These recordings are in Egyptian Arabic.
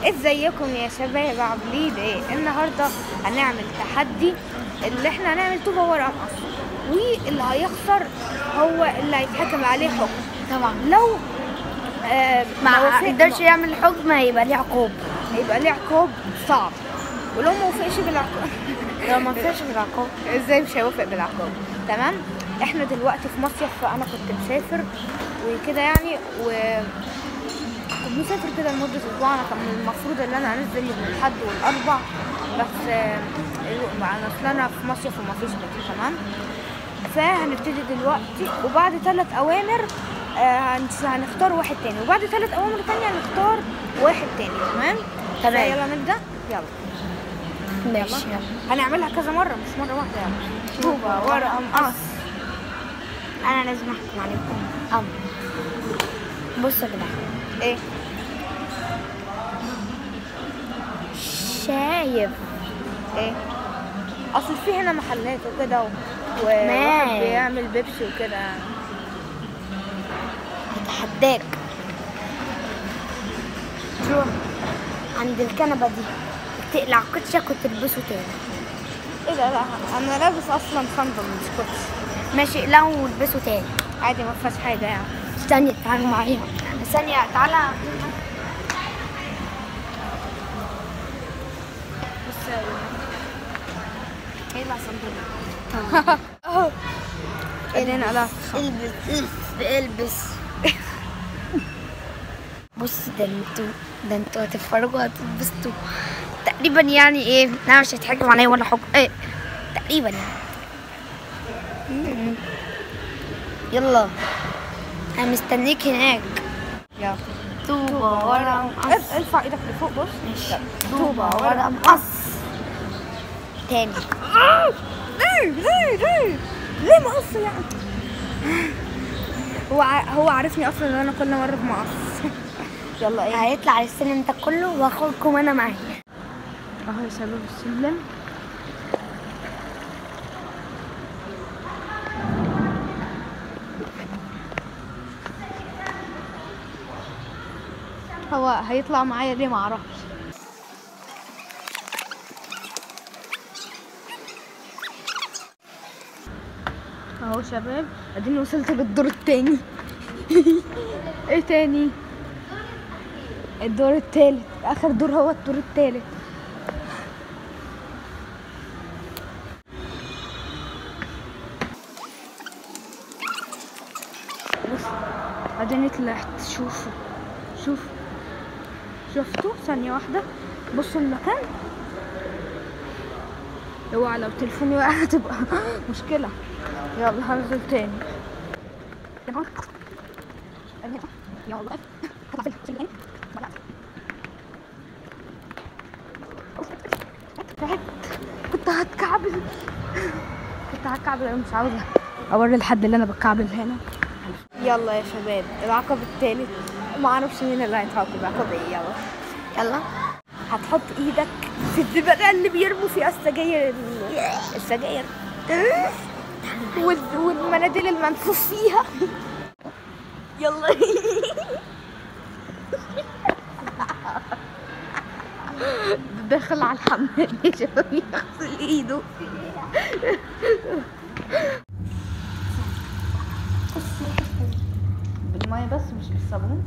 ازيكم يا شباب عاملين ايه النهارده هنعمل تحدي اللي احنا هنعمل طوبه ورقه مقص واللي هيخسر هو اللي هيتحكم عليه حكم طبعا لو آه ما وافق- قدرش يعمل حكم هيبقى ليه عقوبة هيبقى ليه عقاب صعب ولو ما وافقش بالعقاب لو ما فيش بالعقوبة ازاي مش هيوافق بالعقاب تمام احنا دلوقتي في مصيف فانا كنت مسافر وكده يعني و كنت مسافر كده لمدة أسبوع أنا كان المفروض إن أنا أنزل يوم الأحد والأربع بس آه، مع أصل أنا في مصيف ومفيش كده تمام فهنبتدي دلوقتي وبعد ثلاث أوامر آه، هنس- هنختار واحد تاني وبعد ثلاث أوامر تانية هنختار واحد تاني تمام تمام. يلا نبدأ يلا ماشي يلا هنعملها كذا مرة مش مرة واحدة يعني طوبة ورقة مقص أنا لازم أحكم عليكم أمر بصوا يا جدعان ايه شايف ايه اصل في هنا محلات وكده و... ما. وواحد بيعمل بيبسي وكده يعني هتحداك تروح عند الكنبة دي تقلع كوتشك وتلبسه تاني ايه ده لا انا لابس اصلا صندل مش كوتش ماشي اقلعه والبسه تاني عادي ما فيهاش حاجة يعني ثانية تعالوا معايا ثانية تعالى بص اقلع صندل اهو ايدين قلعت البس البس البس بص ده انتوا ده انتوا هتتفرجوا هتتبسطوا تقريبا يعني ايه انا مش هيتحكم عليا ولا حكم ايه تقريبا يعني م-م. يلا انا مستنيك هناك يلا طوبة ورا مقص ارف- ارفع ايدك لفوق بص ماشي طوبة ورا مقص تاني ليه ليه ليه ليه مقص يعني هو ع... هو عارفني اصلا ان انا كل مرة بمقص يلا ايه هيطلع السلم ده كله واخدكم انا معايا اهو يا شباب السلم هو هيطلع معايا ليه معرفش اهو شباب اديني وصلت للدور التاني ايه تاني الدور التالت اخر دور هو الدور التالت بص اديني طلعت شوفوا شوف شفتوا ثانية واحدة بصوا المكان اوعى لو تليفوني وقع هتبقى مشكلة يلا هنزل تاني يلا يلا هطلع في السلم ولا تعبت كنت هتكعبل كنت هتكعبل انا مش عاوزة اوري الحد اللي انا بتكعبل هنا يلا يا شباب العقب التالت ما اعرفش مين اللي هيتعاقب عقب ايه يلا يلا هتحط ايدك في الزبالة اللي بيرموا فيها السجاير ال- السجاير وال- والمناديل المنفوخ فيها يلا داخل على الحمام يا شباب يغسل ايده بالمية بس مش بالصابون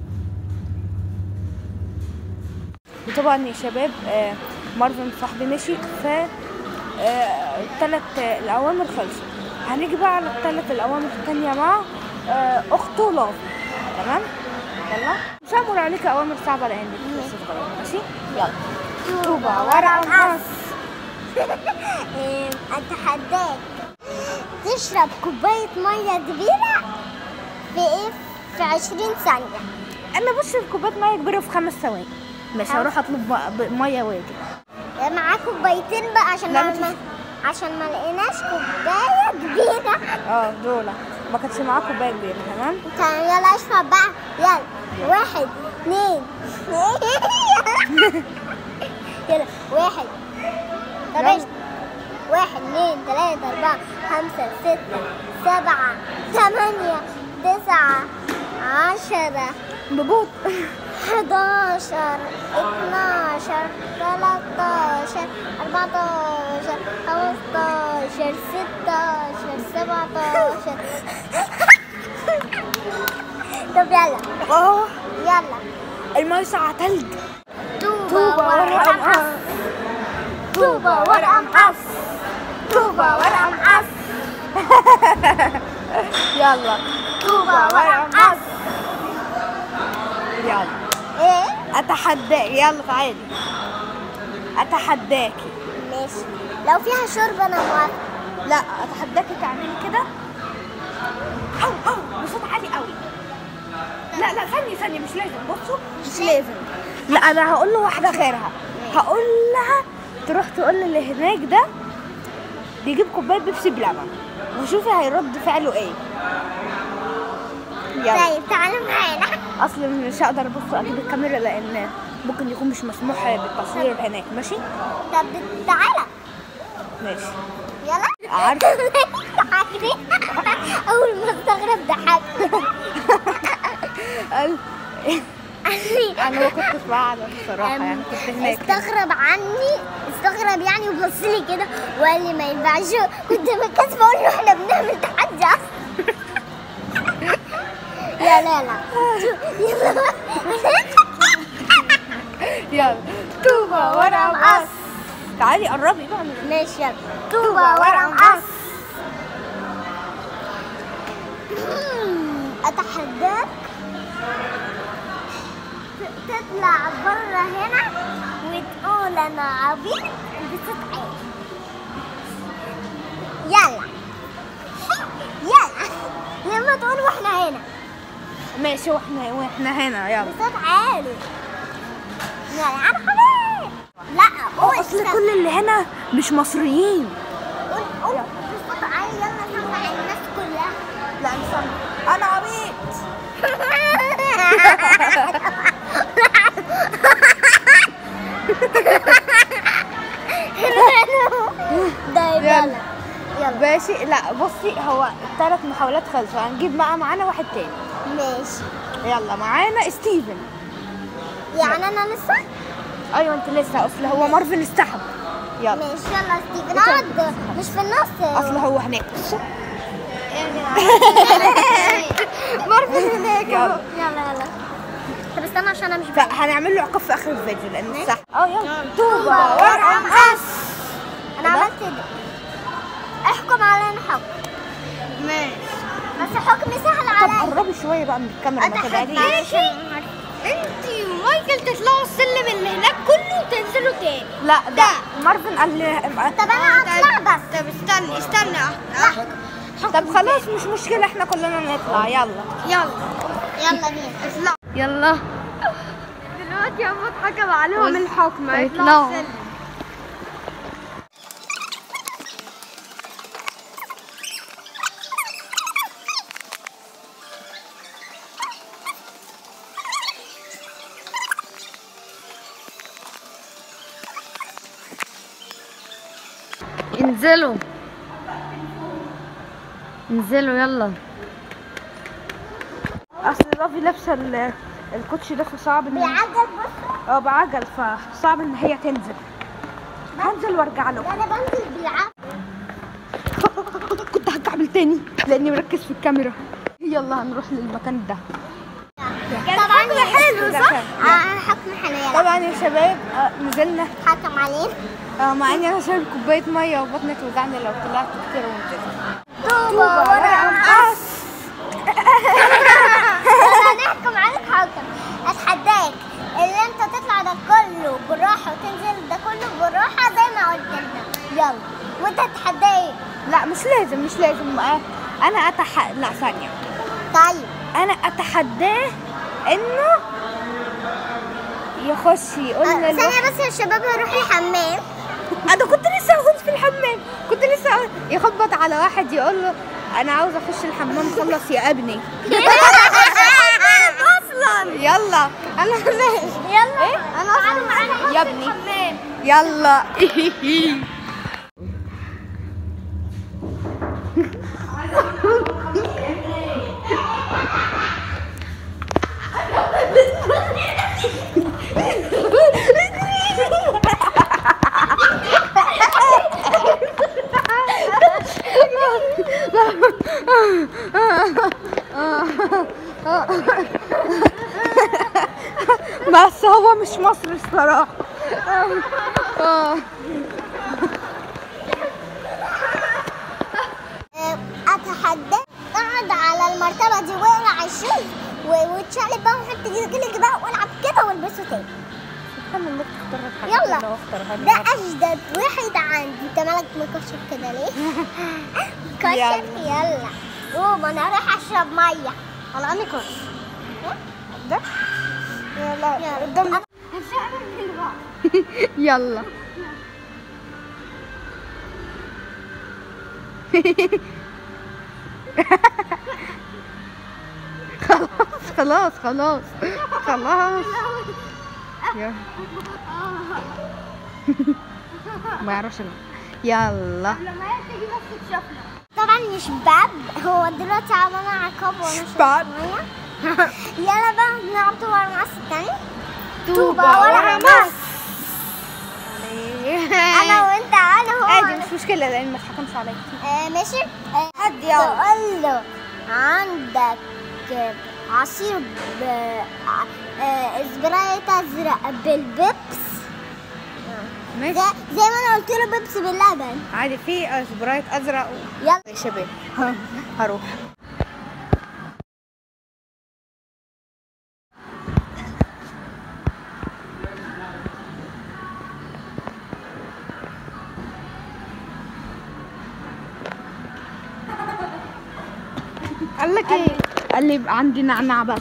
وطبعا يا شباب آه، مارفن صاحبي مشي ف آه، التلات آه، الأوامر خلصوا هنيجي بقى على التلات الأوامر التانية مع آه، أخته لاف تمام يلا مش هعمل عليك أوامر صعبة لأن انت لسه صغيرة ماشي يلا طوبة ورقة مقص اتحداك تشرب كوباية مية كبيرة في ايه في عشرين ثانية أنا بشرب كوباية مية كبيرة في خمس ثواني مش هروح أطلب بقى ب- مية واجي معاه كوبايتين بقى عشان لا، ما مش- ما- عشان ما لقيناش كوباية كبيرة اه دول ما كانش معاه كوباية كبيرة تمام طيب يلا اشرب بقى يلا واحد اثنين يلا واحد طب يلا. اشرب. واحد اثنين ثلاثة أربعة خمسة ستة سبعة ثمانية تسعة عشرة ببوط 11 12 13 14 15 16 17 طب يلا اه يلا الماء ساعة تلج طوبة طوبة ورقة مقص طوبة ورقة مقص طوبة ورقة مقص يلا طوبة ورقة مقص يلا ايه اتحداك يلا تعالي اتحداكي ماشي لو فيها شرب انا موافقة لا اتحداكي تعملي كده او او بصوت عالي قوي لا لا ثانية ثانية مش لازم بصوا مش لازم لا انا هقول له واحدة غيرها هقول لها تروح تقول اللي هناك ده بيجيب كوباية بيبسي بلبن وشوفي هيرد فعله ايه يلا طيب تعالوا معانا اصل مش هقدر ابص اجيب الكاميرا لان ممكن يكون مش مسموح بالتصوير هناك ماشي طب تعالى ماشي يلا عارفة. عارفة اول ما استغرب ضحكت قال انا ما كنتش بعرف بصراحة يعني كنت هناك استغرب عني استغرب يعني وبص لي كده وقال لي ما ينفعش كنت بكسب اقول له احنا بنعمل تحدي اصلا لا لا لا يلا يلا طوبة ورقة مقص تعالي قربي بقى ماشي يلا طوبة ورقة مقص أتحداك ت- تطلع بره هنا وتقول أنا عبيط بصوت عالي يلا يلا لما تقول واحنا هنا ماشي واحنا واحنا هنا يلا بصوت عالي يلا أنا حبيب لا قول اصل كل اللي هنا مش مصريين قول قول بصوت عالي يلا سمع الناس كلها لا استنى انا عبيط ده يلا يلا ماشي لا بصي هو الثلاث محاولات خلصوا هنجيب بقى معانا واحد تاني ماشي يلا معانا ستيفن يعني انا لسه ايوه انت لسه اصل هو مارفن استحب يلا ماشي يلا ستيفن اقعد مش في النص اصل هو هناك بصوا مارفل هناك يلا. يلا يلا طب استنى عشان انا مش فهنعمل له عقاب في اخر الفيديو لان ماشي. الصح اه يلا طوبة ورقة مقص انا عملت كده احكم علينا حكم ماشي بس حكم سهل طب عليا قربي شوية بقى من الكاميرا ما تبعديش انت ومايكل تطلعوا السلم اللي هناك كله وتنزلوا تاني لا ده مارفن قال لي طب انا هطلع بس طب استني استني طب خلاص مش مشكلة احنا كلنا نطلع يلا يلا يلا بينا يلا دلوقتي هم اتحكم عليهم الحكم يطلعوا. انزلوا انزلوا يلا اصل رافي لابسة ال- الكوتشي ده فصعب ان بيعجل بص اه بعجل فصعب ان هي تنزل هنزل وارجع له انا بنزل بالعجل كنت هكعبل تاني لاني مركز في الكاميرا يلا هنروح للمكان ده طبعا حلو صح؟ اه حكم حلو يلا طبعا يا شباب آه، نزلنا حكم علينا آه، مع اني انا شارب كوبايه ميه وبطني توجعني لو طلعت كتير ونزلت طوبة ورقة مقص هنحكم عليك حكم اتحداك اللي انت تطلع ده كله بالراحة وتنزل ده كله بالراحة زي ما قلت لنا يلا وانت تتحداك لا مش لازم مش لازم آه، انا اتح لا ثانيه طيب انا اتحداه انه يخش يقول آه، للواحد ثانية بس يا شباب هروح الحمام انا كنت لسه هخش في الحمام كنت لسه هقول- يخبط على واحد يقول له انا عاوز اخش الحمام خلص يا ابني اصلا يلا انا يلا ايه انا اصلا معانا يا ابني يلا مش مصر الصراحه اه آه، اتحداك اقعد على المرتبه دي واقلع الشوز و- وتشقلب بقى وحط رجلك بقى والعب كده والبسه تاني استنى انك تختار الحاجات يلا. اللي هو اختارها لي ده مرة. اجدد واحد عندي انت مالك مكشف كده ليه؟ كشف يلا. يلا قوم انا رايح اشرب ميه على اني كويس ده يلا يلا قدام يلا خلاص خلاص خلاص خلاص يلا. ما يعرفش ال- يلا طبعا مش باب هو دلوقتي عملنا عقاب وانا شربت باب. ميه يلا بقى نلعب طوبة ورا مصر تاني طوبة ورا ورا مصر انا وانت انا هو عادي أنا. مش مشكلة لأن ما تحكمش عليا آه ماشي آه حد يلا. تقول له عندك آه، عصير ب آه، آه، سبرايت ازرق بالبيبس ماشي زي, زي ما انا قلت له بيبس باللبن عادي في سبرايت أزرق و- يلا يا شباب ها، هروح قال لك ايه قال لي يبقى عندي نعناع بس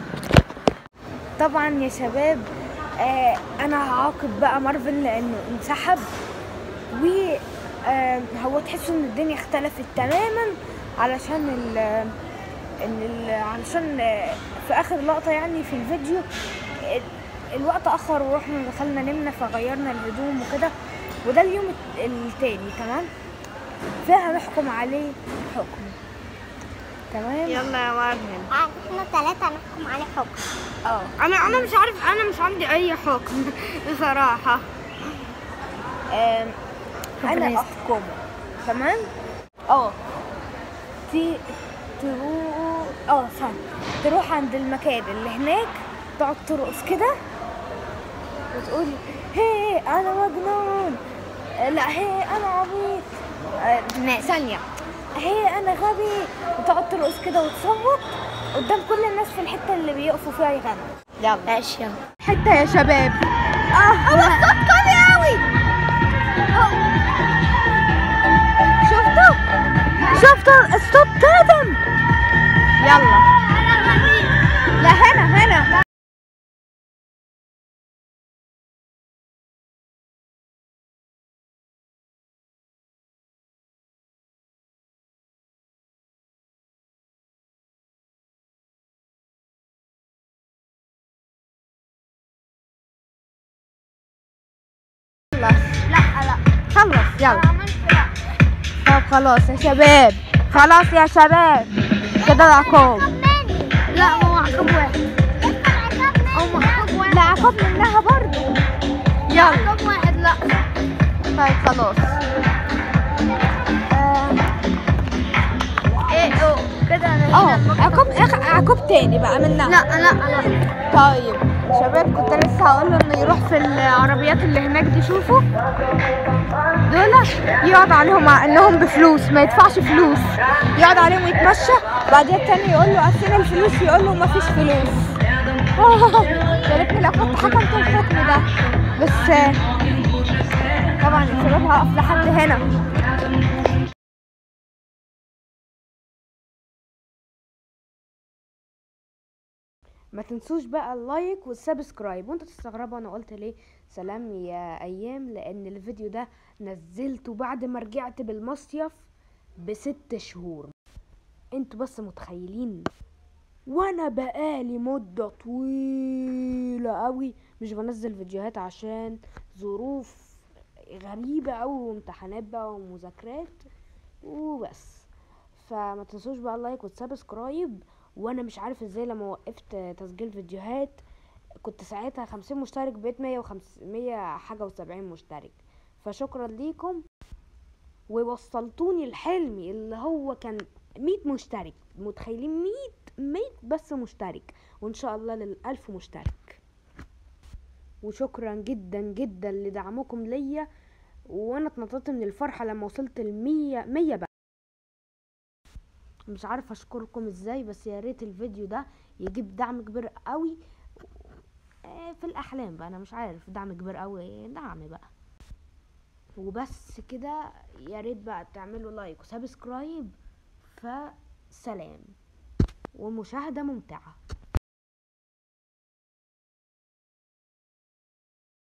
طبعا يا شباب آه انا هعاقب بقى مارفن لانه انسحب و آه، هو تحسوا ان الدنيا اختلفت تماما علشان ال ان ال علشان آه، في اخر لقطه يعني في الفيديو ال- الوقت اخر ورحنا دخلنا نمنا فغيرنا الهدوم وكده وده اليوم الت- التاني تمام فهنحكم عليه حكم تمام يلا يا مارفن آه، احنا ثلاثة نحكم عليه حكم اه انا انا مش عارف انا مش عندي اي حكم بصراحه آم، انا ربنا يستر. احكمه تمام اه تي تروح اه ثانية تروح عند المكان اللي هناك تقعد ترقص كده وتقول هي انا مجنون آه، لا هي انا عبيط آه، ثانية هي انا غبي وتقعد ترقص كده وتصوت قدام كل الناس في الحتة اللي بيقفوا فيها يغنوا يلا ماشي يلا حتة يا شباب اه هو الصوت قوي قوي شفتوا شفتوا الصوت كاتم يلا لا هنا هنا خلص لا لا خلص يلا طب خلاص يا شباب خلاص يا شباب كده العقاب لا ما هو عقاب واحد او عقاب واحد لا عقاب منها برضه يلا عقاب واحد لا طيب خلاص آه، ايه او كده انا اه هنا عقاب أخ- عقاب تاني بقى منها لا لا لا طيب شباب كنت لسه هقول له انه يروح في العربيات اللي هناك دي شوفوا دول يقعد عليهم ع- انهم بفلوس ما يدفعش فلوس يقعد عليهم ويتمشى بعدين التاني يقول له قسم الفلوس يقول له ما فيش فلوس يا ريتني لو كنت حكمت الحكم ده بس آه، طبعا الشباب هقف لحد هنا ما تنسوش بقى اللايك والسبسكرايب وانتوا تستغربوا انا قلت ليه سلام يا ايام لان الفيديو ده نزلته بعد ما رجعت بالمصيف بست شهور انتوا بس متخيلين وانا بقالي مدة طويلة قوي مش بنزل فيديوهات عشان ظروف غريبة قوي وامتحانات بقى ومذاكرات وبس فما تنسوش بقى اللايك والسبسكرايب وانا مش عارف ازاي لما وقفت تسجيل فيديوهات كنت ساعتها خمسين مشترك بقيت مية وخمسمية حاجة وسبعين مشترك فشكرا ليكم ووصلتوني لحلمي اللي هو كان مية مشترك متخيلين مية مية بس مشترك وان شاء الله للألف مشترك وشكرا جدا جدا لدعمكم ليا وانا اتنططت من الفرحة لما وصلت المية مية بقى مش عارفه اشكركم ازاي بس يا ريت الفيديو ده يجيب دعم كبير قوي آه، في الاحلام بقى انا مش عارف دعم كبير قوي دعم بقى وبس كده يا ريت بقى تعملوا لايك وسبسكرايب فسلام ومشاهدة ممتعة